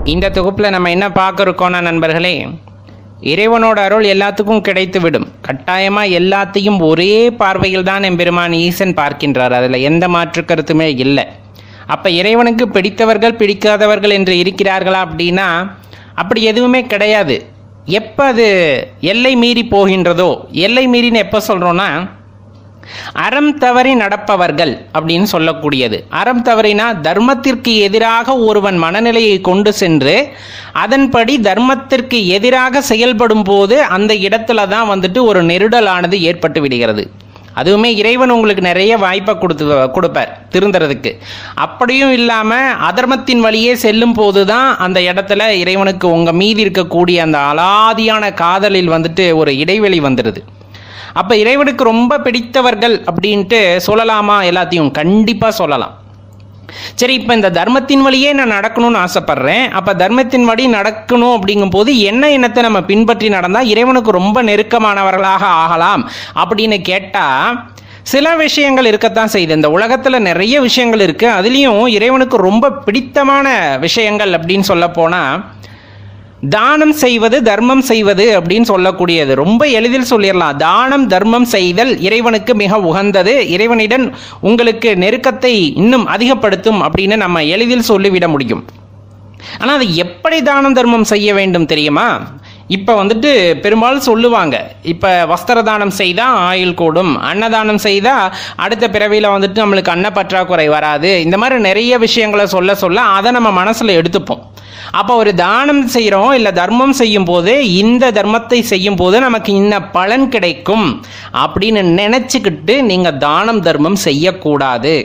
இந்த தொகுப்பில் நம்ம என்ன பார்க்க இருக்கோம்னா நண்பர்களே இறைவனோட அருள் எல்லாத்துக்கும் கிடைத்து விடும் கட்டாயமாக எல்லாத்தையும் ஒரே பார்வையில் தான் எம்பெருமான் ஈசன் பார்க்கின்றார் அதில் எந்த மாற்று கருத்துமே இல்லை அப்போ இறைவனுக்கு பிடித்தவர்கள் பிடிக்காதவர்கள் என்று இருக்கிறார்களா அப்படின்னா அப்படி எதுவுமே கிடையாது எப்போ அது எல்லை மீறி போகின்றதோ எல்லை மீறின்னு எப்போ சொல்கிறோன்னா அறம் தவறி நடப்பவர்கள் அப்படின்னு சொல்லக்கூடியது அறம் தவறினா தர்மத்திற்கு எதிராக ஒருவன் மனநிலையை கொண்டு சென்று அதன்படி தர்மத்திற்கு எதிராக செயல்படும் போது அந்த இடத்துல தான் வந்துட்டு ஒரு நெருடலானது ஏற்பட்டு விடுகிறது அதுவுமே இறைவன் உங்களுக்கு நிறைய வாய்ப்பை கொடுத்து கொடுப்பார் திருந்துறதுக்கு அப்படியும் இல்லாமல் அதர்மத்தின் வழியே செல்லும் போது தான் அந்த இடத்துல இறைவனுக்கு உங்கள் மீதி இருக்கக்கூடிய அந்த அலாதியான காதலில் வந்துட்டு ஒரு இடைவெளி வந்துடுது அப்போ இறைவனுக்கு ரொம்ப பிடித்தவர்கள் அப்படின்ட்டு சொல்லலாமா எல்லாத்தையும் கண்டிப்பாக சொல்லலாம் சரி இப்போ இந்த தர்மத்தின் வழியே நான் நடக்கணும்னு ஆசைப்படுறேன் அப்போ தர்மத்தின் வழி நடக்கணும் அப்படிங்கும்போது என்ன எண்ணத்தை நம்ம பின்பற்றி நடந்தால் இறைவனுக்கு ரொம்ப நெருக்கமானவர்களாக ஆகலாம் அப்படின்னு கேட்டால் சில விஷயங்கள் இருக்கத்தான் செய்யுது இந்த உலகத்தில் நிறைய விஷயங்கள் இருக்குது அதுலேயும் இறைவனுக்கு ரொம்ப பிடித்தமான விஷயங்கள் அப்படின்னு சொல்ல போனால் தானம் செய்வது தர்மம் செய்வது அப்படின்னு சொல்லக்கூடியது ரொம்ப எளிதில் சொல்லிடலாம் தானம் தர்மம் செய்தல் இறைவனுக்கு மிக உகந்தது இறைவனிடம் உங்களுக்கு நெருக்கத்தை இன்னும் அதிகப்படுத்தும் அப்படின்னு நம்ம எளிதில் சொல்லிவிட முடியும் ஆனால் அது எப்படி தானம் தர்மம் செய்ய வேண்டும் தெரியுமா இப்போ வந்துட்டு பெரும்பாலும் சொல்லுவாங்க இப்போ வஸ்திர தானம் செய்தால் ஆயுள் கூடும் அன்னதானம் செய்தால் அடுத்த பிறவியில் வந்துட்டு நம்மளுக்கு அன்ன பற்றாக்குறை வராது இந்த மாதிரி நிறைய விஷயங்களை சொல்ல சொல்ல அதை நம்ம மனசில் எடுத்துப்போம் அப்போ ஒரு தானம் செய்கிறோம் இல்லை தர்மம் செய்யும் போது இந்த தர்மத்தை செய்யும் போது நமக்கு இன்ன பலன் கிடைக்கும் அப்படின்னு நினச்சிக்கிட்டு நீங்கள் தானம் தர்மம் செய்யக்கூடாது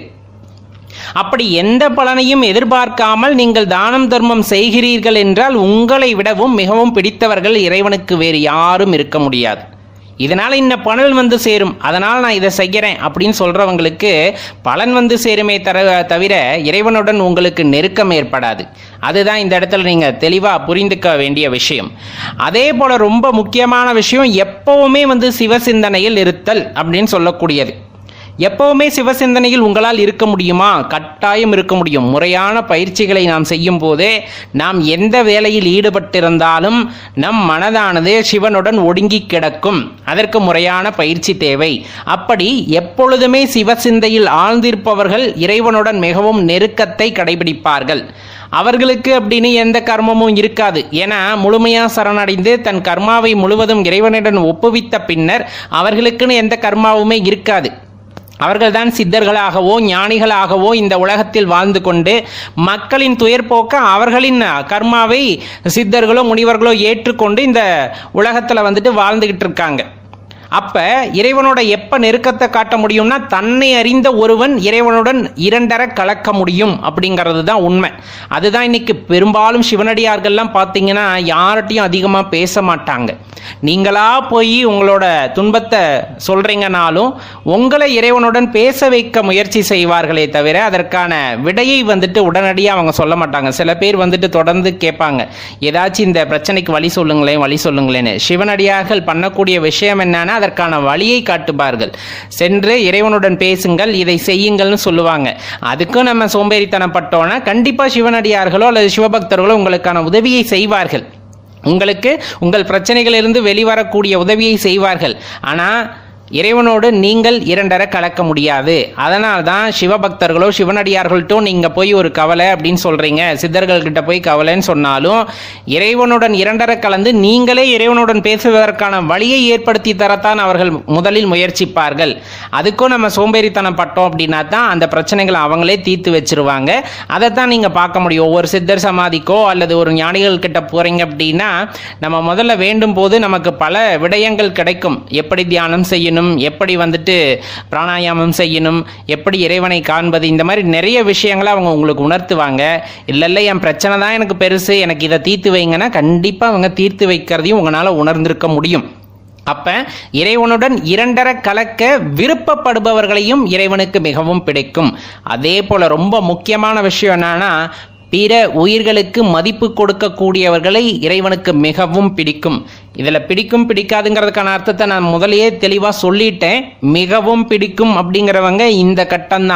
அப்படி எந்த பலனையும் எதிர்பார்க்காமல் நீங்கள் தானம் தர்மம் செய்கிறீர்கள் என்றால் உங்களை விடவும் மிகவும் பிடித்தவர்கள் இறைவனுக்கு வேறு யாரும் இருக்க முடியாது இதனால் இன்ன பலன் வந்து சேரும் அதனால் நான் இதை செய்கிறேன் அப்படின்னு சொல்கிறவங்களுக்கு பலன் வந்து சேருமே தர தவிர இறைவனுடன் உங்களுக்கு நெருக்கம் ஏற்படாது அதுதான் இந்த இடத்துல நீங்கள் தெளிவாக புரிந்துக்க வேண்டிய விஷயம் அதே போல் ரொம்ப முக்கியமான விஷயம் எப்போவுமே வந்து சிவசிந்தனையில் இருத்தல் அப்படின்னு சொல்லக்கூடியது எப்பவுமே சிவசிந்தனையில் உங்களால் இருக்க முடியுமா கட்டாயம் இருக்க முடியும் முறையான பயிற்சிகளை நாம் செய்யும் போதே நாம் எந்த வேலையில் ஈடுபட்டிருந்தாலும் நம் மனதானது சிவனுடன் ஒடுங்கி கிடக்கும் அதற்கு முறையான பயிற்சி தேவை அப்படி எப்பொழுதுமே சிவசிந்தையில் ஆழ்ந்திருப்பவர்கள் இறைவனுடன் மிகவும் நெருக்கத்தை கடைபிடிப்பார்கள் அவர்களுக்கு அப்படின்னு எந்த கர்மமும் இருக்காது ஏன்னா முழுமையா சரணடைந்து தன் கர்மாவை முழுவதும் இறைவனுடன் ஒப்புவித்த பின்னர் அவர்களுக்குன்னு எந்த கர்மாவுமே இருக்காது அவர்கள்தான் சித்தர்களாகவோ ஞானிகளாகவோ இந்த உலகத்தில் வாழ்ந்து கொண்டு மக்களின் துயர் போக்க அவர்களின் கர்மாவை சித்தர்களோ முனிவர்களோ ஏற்றுக்கொண்டு இந்த உலகத்தில் வந்துட்டு வாழ்ந்துகிட்டு இருக்காங்க அப்ப இறைவனோட எப்ப நெருக்கத்தை காட்ட முடியும்னா தன்னை அறிந்த ஒருவன் இறைவனுடன் இரண்டர கலக்க முடியும் அப்படிங்கிறது தான் உண்மை அதுதான் இன்னைக்கு பெரும்பாலும் சிவனடியார்கள்லாம் பார்த்தீங்கன்னா யார்கிட்டையும் அதிகமாக பேச மாட்டாங்க நீங்களா போய் உங்களோட துன்பத்தை சொல்றீங்கனாலும் உங்களை இறைவனுடன் பேச வைக்க முயற்சி செய்வார்களே தவிர அதற்கான விடையை வந்துட்டு உடனடியாக அவங்க சொல்ல மாட்டாங்க சில பேர் வந்துட்டு தொடர்ந்து கேட்பாங்க ஏதாச்சும் இந்த பிரச்சனைக்கு வழி சொல்லுங்களேன் வழி சொல்லுங்களேன்னு சிவனடியார்கள் பண்ணக்கூடிய விஷயம் என்னன்னா அதற்கான வழியை காட்டுபார்கள் சென்று இறைவனுடன் பேசுங்கள் இதை செய்யுங்கள்னு சொல்லுவாங்க அதுக்கும் நம்ம சோம்பேறித்தனப்பட்டோன்னா கண்டிப்பாக சிவனடியார்களோ அல்லது சிவபக்தர்களோ உங்களுக்கான உதவியை செய்வார்கள் உங்களுக்கு உங்கள் பிரச்சனைகளிலிருந்து வெளிவரக்கூடிய உதவியை செய்வார்கள் ஆனால் இறைவனோடு நீங்கள் இரண்டரை கலக்க முடியாது அதனால் தான் சிவபக்தர்களோ சிவனடியார்கள்ட்டோ நீங்கள் போய் ஒரு கவலை அப்படின்னு சொல்கிறீங்க சித்தர்கள்கிட்ட போய் கவலைன்னு சொன்னாலும் இறைவனுடன் இரண்டரை கலந்து நீங்களே இறைவனுடன் பேசுவதற்கான வழியை ஏற்படுத்தி தரத்தான் அவர்கள் முதலில் முயற்சிப்பார்கள் அதுக்கும் நம்ம சோம்பேறித்தனம் பட்டோம் அப்படின்னா தான் அந்த பிரச்சனைகளை அவங்களே தீர்த்து வச்சிருவாங்க அதைத்தான் நீங்கள் பார்க்க முடியும் ஒவ்வொரு சித்தர் சமாதிக்கோ அல்லது ஒரு ஞானிகள் கிட்ட போகிறீங்க அப்படின்னா நம்ம முதல்ல வேண்டும் போது நமக்கு பல விடயங்கள் கிடைக்கும் எப்படி தியானம் செய்யணும் எப்படி வந்துட்டு பிராணாயாமம் செய்யணும் எப்படி இறைவனை காண்பது இந்த மாதிரி நிறைய விஷயங்களை அவங்க உங்களுக்கு உணர்த்துவாங்க இல்லை இல்லை என் பிரச்சனை தான் எனக்கு பெருசு எனக்கு இதை தீர்த்து வைங்கன்னா கண்டிப்பாக அவங்க தீர்த்து வைக்கிறதையும் உங்களால் உணர்ந்திருக்க முடியும் அப்ப இறைவனுடன் இரண்டர கலக்க விருப்பப்படுபவர்களையும் இறைவனுக்கு மிகவும் பிடிக்கும் அதே போல ரொம்ப முக்கியமான விஷயம் என்னன்னா பிற உயிர்களுக்கு மதிப்பு கொடுக்கக்கூடியவர்களை இறைவனுக்கு மிகவும் பிடிக்கும் இதில் பிடிக்கும் பிடிக்காதுங்கிறதுக்கான அர்த்தத்தை நான் முதலையே தெளிவாக சொல்லிட்டேன் மிகவும் பிடிக்கும் அப்படிங்கிறவங்க இந்த கட்டம்தான்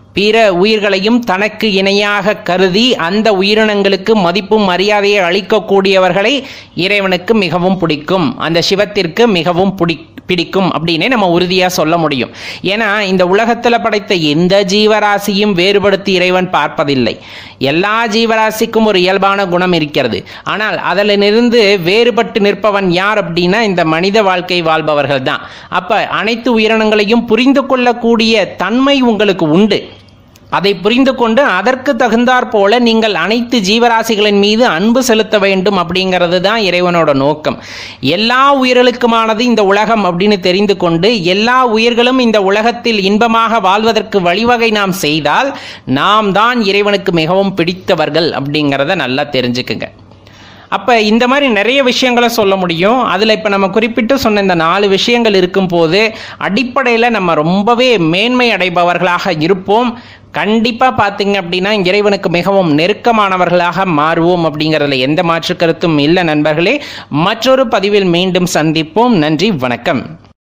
பிற உயிர்களையும் தனக்கு இணையாக கருதி அந்த உயிரினங்களுக்கு மதிப்பும் மரியாதையை அளிக்கக்கூடியவர்களை இறைவனுக்கு மிகவும் பிடிக்கும் அந்த சிவத்திற்கு மிகவும் பிடி பிடிக்கும் அப்படின்னே நம்ம உறுதியாக சொல்ல முடியும் ஏன்னா இந்த உலகத்தில் படைத்த எந்த ஜீவராசியும் வேறுபடுத்தி இறைவன் பார்ப்பதில்லை எல்லா ஜீவராசிக்கும் ஒரு இயல்பான குணம் இருக்கிறது ஆனால் அதிலிருந்து வேறுபட்டு நிற்பவன் யார் அப்படின்னா இந்த மனித வாழ்க்கை வாழ்பவர்கள் தான் அப்போ அனைத்து உயிரினங்களையும் புரிந்து கொள்ளக்கூடிய தன்மை உங்களுக்கு உண்டு அதை புரிந்து கொண்டு அதற்கு தகுந்தாற் போல நீங்கள் அனைத்து ஜீவராசிகளின் மீது அன்பு செலுத்த வேண்டும் அப்படிங்கிறது தான் இறைவனோட நோக்கம் எல்லா உயிர்களுக்குமானது இந்த உலகம் அப்படின்னு தெரிந்து கொண்டு எல்லா உயிர்களும் இந்த உலகத்தில் இன்பமாக வாழ்வதற்கு வழிவகை நாம் செய்தால் நாம் தான் இறைவனுக்கு மிகவும் பிடித்தவர்கள் அப்படிங்கிறத நல்லா தெரிஞ்சுக்குங்க அப்போ இந்த மாதிரி நிறைய விஷயங்களை சொல்ல முடியும் அதில் இப்போ நம்ம குறிப்பிட்டு சொன்ன இந்த நாலு விஷயங்கள் இருக்கும்போது அடிப்படையில் நம்ம ரொம்பவே மேன்மை அடைபவர்களாக இருப்போம் கண்டிப்பாக பார்த்தீங்க அப்படின்னா இறைவனுக்கு மிகவும் நெருக்கமானவர்களாக மாறுவோம் அப்படிங்கிறதுல எந்த மாற்று கருத்தும் இல்லை நண்பர்களே மற்றொரு பதிவில் மீண்டும் சந்திப்போம் நன்றி வணக்கம்